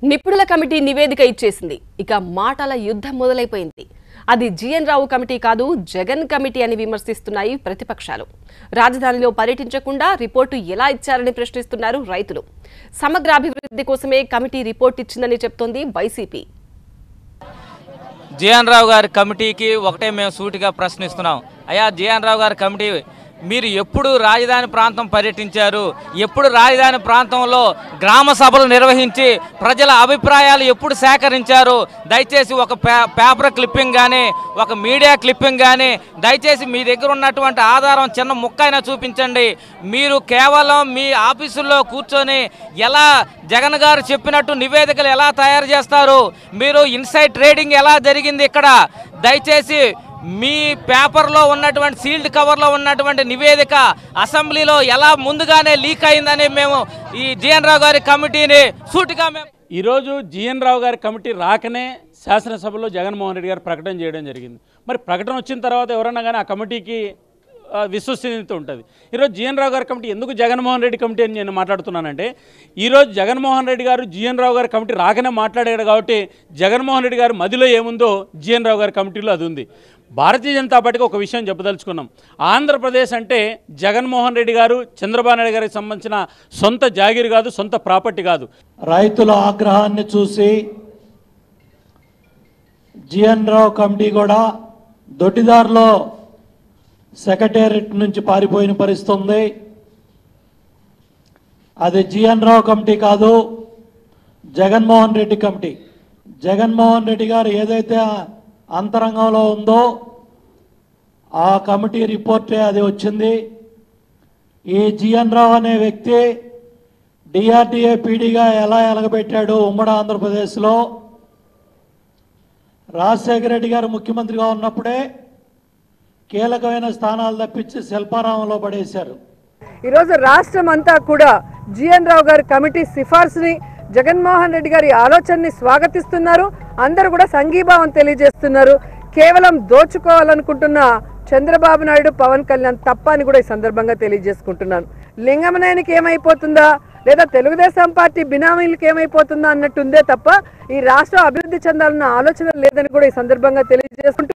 నిపుణుల కమిటీ నివేదిక ఇచ్చేసింది ఇక మాటల యుద్ధం మొదలైపోయింది అది జిఎన్ రావు కమిటీ కాదు జగన్ కమిటీ అని విమర్శిస్తున్నాయి ప్రతిపక్షాలు రాజధానిలో పర్యటించకుండా రిపోర్టు ఎలా ఇచ్చారని ప్రశ్నిస్తున్నారు రైతులు సమగ్ర అభివృద్ధి కోసమే కమిటీ రిపోర్ట్ ఇచ్చిందని చెప్తోంది వైసీపీ జేఎన్ రావు గారి కమిటీకి ఒకటే మేము సూటిగా ప్రశ్నిస్తున్నాం అయ్యా జేఎన్ రావు గారి కమిటీ మీరు ఎప్పుడు రాజధాని ప్రాంతం పర్యటించారు ఎప్పుడు రాజధాని ప్రాంతంలో గ్రామ సభలు నిర్వహించి ప్రజల అభిప్రాయాలు ఎప్పుడు సేకరించారు దయచేసి ఒక పే పేపర్ క్లిప్పింగ్ కానీ ఒక మీడియా క్లిప్పింగ్ కానీ దయచేసి మీ దగ్గర ఉన్నటువంటి ఆధారం చిన్న ముక్కైనా చూపించండి మీరు కేవలం మీ ఆఫీసుల్లో కూర్చొని ఎలా జగన్ గారు చెప్పినట్టు నివేదికలు ఎలా తయారు చేస్తారు మీరు ఇన్సైడ్ ట్రేడింగ్ ఎలా జరిగింది ఇక్కడ దయచేసి మీ పేపర్లో ఉన్నటువంటి సీల్డ్ కవర్లో ఉన్నటువంటి నివేదిక అసెంబ్లీలో ఎలా ముందుగానే లీక్ అయిందని మేము ఈ జిఎన్ రావు గారి కమిటీని సూటిగా మేము ఈరోజు జిఎన్ రావు గారి కమిటీ రాకనే శాసనసభలో జగన్మోహన్ రెడ్డి గారు ప్రకటన చేయడం జరిగింది మరి ప్రకటన వచ్చిన తర్వాత ఎవరన్నా కానీ ఆ కమిటీకి ఆ, విశ్వసనీయత ఉంటుంది ఈరోజు జిఎన్ రావు గారి కమిటీ ఎందుకు జగన్మోహన్ రెడ్డి కమిటీ అని నేను మాట్లాడుతున్నానంటే ఈరోజు జగన్మోహన్ రెడ్డి గారు జిఎన్ రావు గారి కమిటీ రాకనే మాట్లాడాడు కాబట్టి జగన్మోహన్ రెడ్డి గారి మదిలో ఏముందో జిఎన్ రావు గారి కమిటీలో అది ఉంది భారతీయ జనతా పార్టీకి ఒక విషయం చెప్పదలుచుకున్నాం ఆంధ్రప్రదేశ్ అంటే జగన్మోహన్ రెడ్డి గారు చంద్రబాబు నాయుడు గారికి సంబంధించిన సొంత జాగీరు కాదు సొంత ప్రాపర్టీ కాదు రైతుల ఆగ్రహాన్ని చూసి జిఎన్ రావు కమిటీ కూడా దొడ్డిదారిలో సెక్రటేరియట్ నుంచి పారిపోయిన పరిస్థితి ఉంది అది జిఎన్ రావు కమిటీ కాదు జగన్మోహన్ రెడ్డి కమిటీ జగన్మోహన్ రెడ్డి గారు ఏదైతే అంతరంగంలో ఉందో ఆ కమిటీ రిపోర్టే అది వచ్చింది ఈ జిఎన్ రావు అనే వ్యక్తి డిఆర్డిఏ పీడీగా ఎలా ఎలగబెట్టాడు ఉమ్మడి ఆంధ్రప్రదేశ్లో రాజశేఖర రెడ్డి గారు ముఖ్యమంత్రిగా ఉన్నప్పుడే కీలకమైన స్థానాలు తప్పించి శిల్పారామంలో పడేశారు ఈరోజు రాష్ట్రం అంతా కూడా జిఎన్ రావు గారి కమిటీ సిఫార్సుని జగన్మోహన్ రెడ్డి గారి ఆలోచనని స్వాగతిస్తున్నారు అందరూ కూడా సంఘీభావం తెలియజేస్తున్నారు కేవలం దోచుకోవాలనుకుంటున్న చంద్రబాబు నాయుడు పవన్ కళ్యాణ్ తప్ప అని కూడా ఈ సందర్భంగా తెలియజేసుకుంటున్నాను లింగమనేనికి ఏమైపోతుందా లేదా తెలుగుదేశం పార్టీ బినామీలకు ఏమైపోతుందా అన్నట్టుందే తప్ప ఈ రాష్ట్రం అభివృద్ధి చెందాలన్న ఆలోచన లేదని కూడా ఈ సందర్భంగా తెలియజేసుకుంటూ